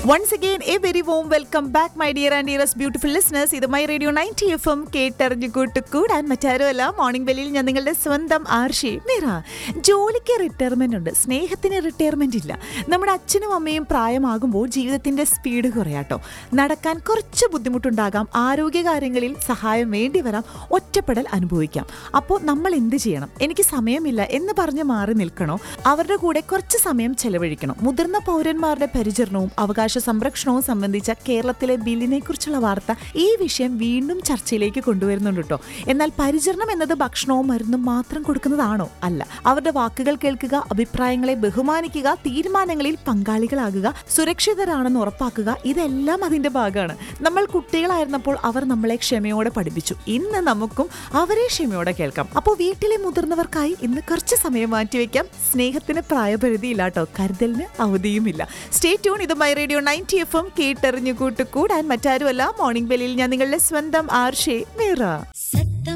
once again a very warm welcome back my dear and dearest beautiful listeners ഇത് my radio ninety F M കേട്ടറിഞ്ഞു കൂട്ടുകൂടാൻ മറ്റാരുമല്ല morning വെല്ലിൽ ഞാൻ നിങ്ങളുടെ സ്വന്തം ആർഷി മീറ ജോലിക്ക് റിട്ടയർമെന്റ് ഉണ്ട് സ്നേഹത്തിന് റിട്ടയർമെന്റ് ഇല്ല നമ്മുടെ അച്ഛനും അമ്മയും പ്രായമാകുമ്പോൾ ജീവിതത്തിന്റെ സ്പീഡ് കുറയാട്ടോ നടക്കാൻ കുറച്ച് ബുദ്ധിമുട്ടുണ്ടാകാം ആരോഗ്യകാര്യങ്ങളിൽ സഹായം വേണ്ടി വരാം ഒറ്റപ്പെടൽ അനുഭവിക്കാം അപ്പോൾ നമ്മൾ എന്ത് ചെയ്യണം എനിക്ക് സമയമില്ല എന്ന് പറഞ്ഞ് മാറി നിൽക്കണോ അവരുടെ കൂടെ കുറച്ച് സമയം ചെലവഴിക്കണം മുതിർന്ന പൗരന്മാരുടെ പരിചരണവും അവകാശ സംരക്ഷണവും സംബന്ധിച്ച കേരളത്തിലെ ബില്ലിനെ കുറിച്ചുള്ള വാർത്ത ഈ വിഷയം വീണ്ടും ചർച്ചയിലേക്ക് കൊണ്ടുവരുന്നുണ്ട് കേട്ടോ എന്നാൽ പരിചരണം എന്നത് ഭക്ഷണവും മരുന്നും മാത്രം കൊടുക്കുന്നതാണോ അല്ല അവരുടെ വാക്കുകൾ കേൾക്കുക അഭിപ്രായങ്ങളെ ബഹുമാനിക്കുക തീരുമാനങ്ങളിൽ പങ്കാളികളാകുക സുരക്ഷിതരാണെന്ന് ഉറപ്പാക്കുക ഇതെല്ലാം അതിന്റെ ഭാഗമാണ് നമ്മൾ കുട്ടികളായിരുന്നപ്പോൾ അവർ നമ്മളെ ക്ഷമയോടെ പഠിപ്പിച്ചു ഇന്ന് നമുക്കും അവരെ ക്ഷമയോടെ കേൾക്കാം അപ്പോൾ വീട്ടിലെ മുതിർന്നവർക്കായി ഇന്ന് കുറച്ച് സമയം മാറ്റിവെക്കാം സ്നേഹത്തിന് പ്രായപരിധിയില്ല കേട്ടോ കരുതലിന് അവധിയുമില്ല സ്റ്റേ ട്യൂൺ ഇത് my radio ninety F M കേട്ടെറിഞ്ഞു കൂട്ടുകൂടാൻ മറ്റാരുമല്ല മോർണിംഗ് ബെല്ലിൽ ഞാൻ നിങ്ങളുടെ സ്വന്തം ആർഷേ മീറ